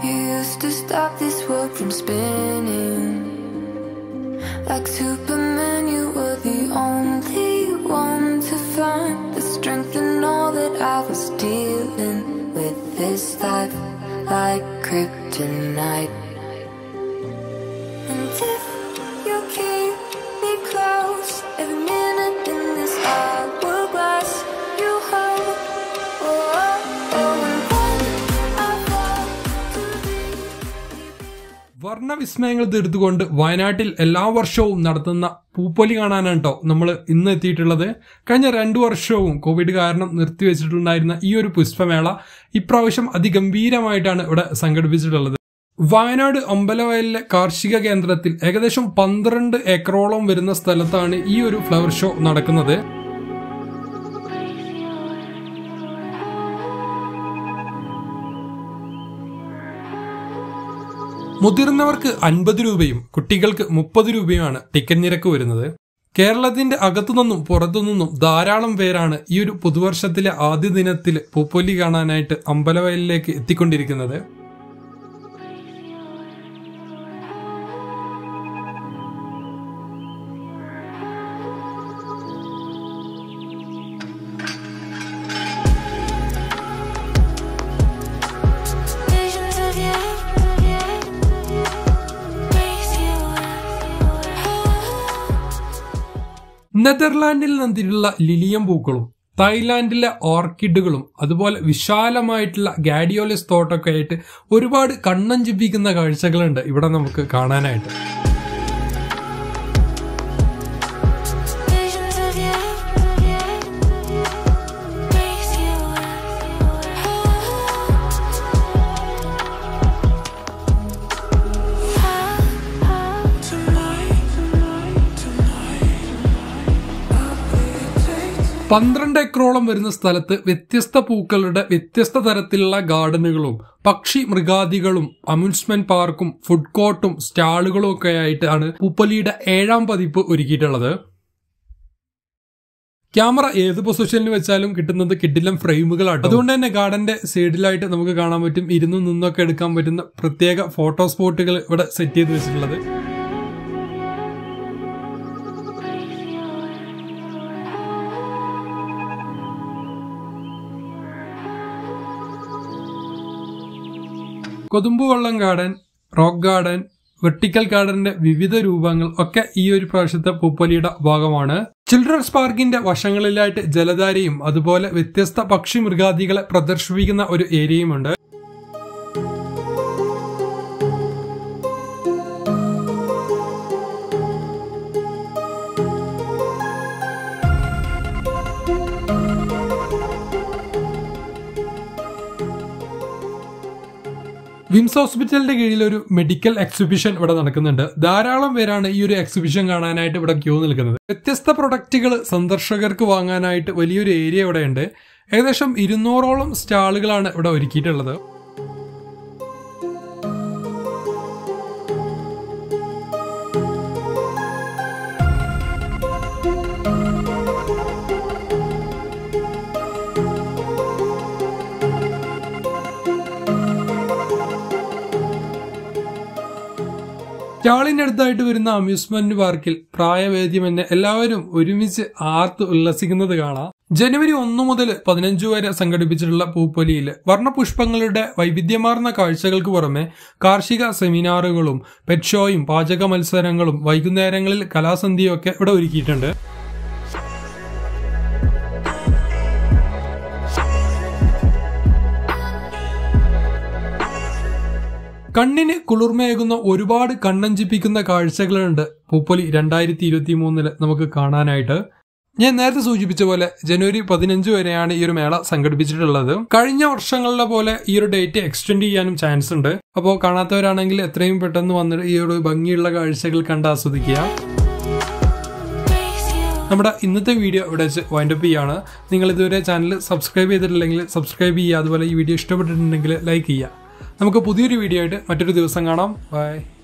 You used to stop this world from spinning. Like Superman, you were the only one to find the strength in all that I was dealing with this life, like kryptonite. And if you keep me close, every minute in this hourglass, you hold. Oh, oh, oh, and when I fall to leave. വർണ്ണവിസ്മയങ്ങൾ തീർത്തുകൊണ്ട് വയനാട്ടിൽ എല്ലാ വർഷവും നടത്തുന്ന പൂപ്പൊലി കാണാനാണ് കേട്ടോ നമ്മൾ ഇന്ന് എത്തിയിട്ടുള്ളത് കഴിഞ്ഞ രണ്ടു വർഷവും കോവിഡ് കാരണം നിർത്തിവെച്ചിട്ടുണ്ടായിരുന്ന ഈ ഒരു പുഷ്പമേള ഇപ്രാവശ്യം അതിഗംഭീരമായിട്ടാണ് ഇവിടെ സംഘടിപ്പിച്ചിട്ടുള്ളത് വയനാട് അമ്പലവയലിലെ കാർഷിക കേന്ദ്രത്തിൽ ഏകദേശം പന്ത്രണ്ട് ഏക്കറോളം വരുന്ന സ്ഥലത്താണ് ഈ ഒരു ഫ്ലവർ ഷോ നടക്കുന്നത് മുതിർന്നവർക്ക് അൻപത് രൂപയും കുട്ടികൾക്ക് മുപ്പത് രൂപയുമാണ് ടിക്കറ്റ് നിരക്ക് വരുന്നത് കേരളത്തിന്റെ അകത്തുനിന്നും പുറത്തുനിന്നും ധാരാളം പേരാണ് ഈ ഒരു പുതുവർഷത്തിലെ ആദ്യ ദിനത്തിൽ പൂപ്പൊലി കാണാനായിട്ട് അമ്പലവയലിലേക്ക് എത്തിക്കൊണ്ടിരിക്കുന്നത് Visions of you, raise you നെതർലാൻഡിൽ നിന്നുള്ള ലിലിയം പൂക്കളും തായ്ലാന്റിലെ ഓർക്കിഡുകളും അതുപോലെ വിശാലമായിട്ടുള്ള ഗാഡിയോലിസ് തോട്ടൊക്കെ ആയിട്ട് ഒരുപാട് കണ്ണഞ്ചിപ്പിക്കുന്ന കാഴ്ചകളുണ്ട് ഇവിടെ നമുക്ക് കാണാനായിട്ട് Visions of you, raise you പന്ത്രണ്ട് ഏക്കറോളം വരുന്ന സ്ഥലത്ത് വ്യത്യസ്ത പൂക്കളുടെ വ്യത്യസ്ത തരത്തിലുള്ള ഗാർഡനുകളും പക്ഷി മൃഗാദികളും അമ്യൂസ്മെന്റ് പാർക്കും ഫുഡ് കോർട്ടും സ്റ്റാളുകളും ഒക്കെ ആയിട്ടാണ് പൂപ്പൊലിയുടെ ഏഴാം പതിപ്പ് ഒരുക്കിയിട്ടുള്ളത് ക്യാമറ ഏത് പൊസിഷനിൽ വെച്ചാലും കിട്ടുന്നത് കിഡിലം ഫ്രെയിമുകളാണ് അതുകൊണ്ട് തന്നെ ഗാർഡന്റെ സൈഡിലായിട്ട് നമുക്ക് കാണാൻ പറ്റും ഇരുന്ന് നിന്നൊക്കെ എടുക്കാൻ പറ്റുന്ന പ്രത്യേക ഫോട്ടോ സ്പോട്ടുകൾ ഇവിടെ സെറ്റ് ചെയ്ത് വെച്ചിട്ടുള്ളത് കൊതുമ്പുവള്ളം ഗാർഡൻ റോക്ക് ഗാർഡൻ വെർട്ടിക്കൽ ഗാർഡന്റെ വിവിധ രൂപങ്ങൾ ഒക്കെ ഈ ഒരു പ്രാവശ്യത്തെ പൂപ്പൊലിയുടെ ഭാഗമാണ് ചിൽഡ്രൻസ് പാർക്കിന്റെ വശങ്ങളിലായിട്ട് ജലധാരയും അതുപോലെ വ്യത്യസ്ത പക്ഷി മൃഗാദികളെ പ്രദർശിപ്പിക്കുന്ന ഒരു ഏരിയയുമുണ്ട് വിംസ് ഹോസ്പിറ്റലിന്റെ കീഴിൽ ഒരു മെഡിക്കൽ എക്സിബിഷൻ ഇവിടെ നടക്കുന്നുണ്ട് ധാരാളം പേരാണ് ഈ ഒരു എക്സിബിഷൻ കാണാനായിട്ട് ഇവിടെ ക്യൂ നിൽക്കുന്നത് വ്യത്യസ്ത പ്രൊഡക്റ്റുകൾ സന്ദർശകർക്ക് വാങ്ങാനായിട്ട് വലിയൊരു ഏരിയ ഇവിടെയുണ്ട് ഏകദേശം ഇരുന്നൂറോളം സ്റ്റാളുകളാണ് ഇവിടെ ഒരുക്കിയിട്ടുള്ളത് സ്റ്റാളിനടുത്തായിട്ട് വരുന്ന അമ്യൂസ്മെന്റ് പാർക്കിൽ പ്രായവേദ്യമെന്ന് എല്ലാവരും ഒരുമിച്ച് ആർത്ത് ഉല്ലസിക്കുന്നത് കാണാം ജനുവരി ഒന്ന് മുതൽ പതിനഞ്ച് വരെ സംഘടിപ്പിച്ചിട്ടുള്ള പൂപ്പൊലിയിൽ വർണ്ണപുഷ്പങ്ങളുടെ വൈവിധ്യമാർന്ന കാഴ്ചകൾക്ക് പുറമെ കാർഷിക സെമിനാറുകളും പെറ്റ് ഷോയും പാചക മത്സരങ്ങളും വൈകുന്നേരങ്ങളിൽ കലാസന്ധിയും ഒക്കെ ഇവിടെ ഒരുക്കിയിട്ടുണ്ട് കണ്ണിന് കുളിർമയേകുന്ന ഒരുപാട് കണ്ണഞ്ചിപ്പിക്കുന്ന കാഴ്ചകളുണ്ട് പൂപ്പൊലി രണ്ടായിരത്തി ഇരുപത്തി മൂന്നില് നമുക്ക് കാണാനായിട്ട് ഞാൻ നേരത്തെ സൂചിപ്പിച്ച പോലെ ജനുവരി പതിനഞ്ച് വരെയാണ് ഈ ഒരു മേള സംഘടിപ്പിച്ചിട്ടുള്ളത് കഴിഞ്ഞ വർഷങ്ങളിലെ പോലെ ഈ ഒരു ഡേറ്റ് എക്സ്റ്റെൻഡ് ചെയ്യാനും ചാൻസ് ഉണ്ട് അപ്പോൾ കാണാത്തവരാണെങ്കിൽ എത്രയും പെട്ടെന്ന് വന്നിട്ട് ഈ ഒരു ഭംഗിയുള്ള കാഴ്ചകൾ കണ്ട് ആസ്വദിക്കുക നമ്മുടെ ഇന്നത്തെ വീഡിയോ ഇവിടെ വെച്ച് വൈൻഡപ്പ് ചെയ്യാണ് നിങ്ങൾ ഇതുവരെ ചാനൽ സബ്സ്ക്രൈബ് ചെയ്തിട്ടില്ലെങ്കിൽ സബ്സ്ക്രൈബ് ചെയ്യുക അതുപോലെ ഈ വീഡിയോ ഇഷ്ടപ്പെട്ടിട്ടുണ്ടെങ്കിൽ ലൈക്ക് ചെയ്യുക നമുക്ക് പുതിയൊരു വീഡിയോ ആയിട്ട് മറ്റൊരു ദിവസം കാണാം ബൈ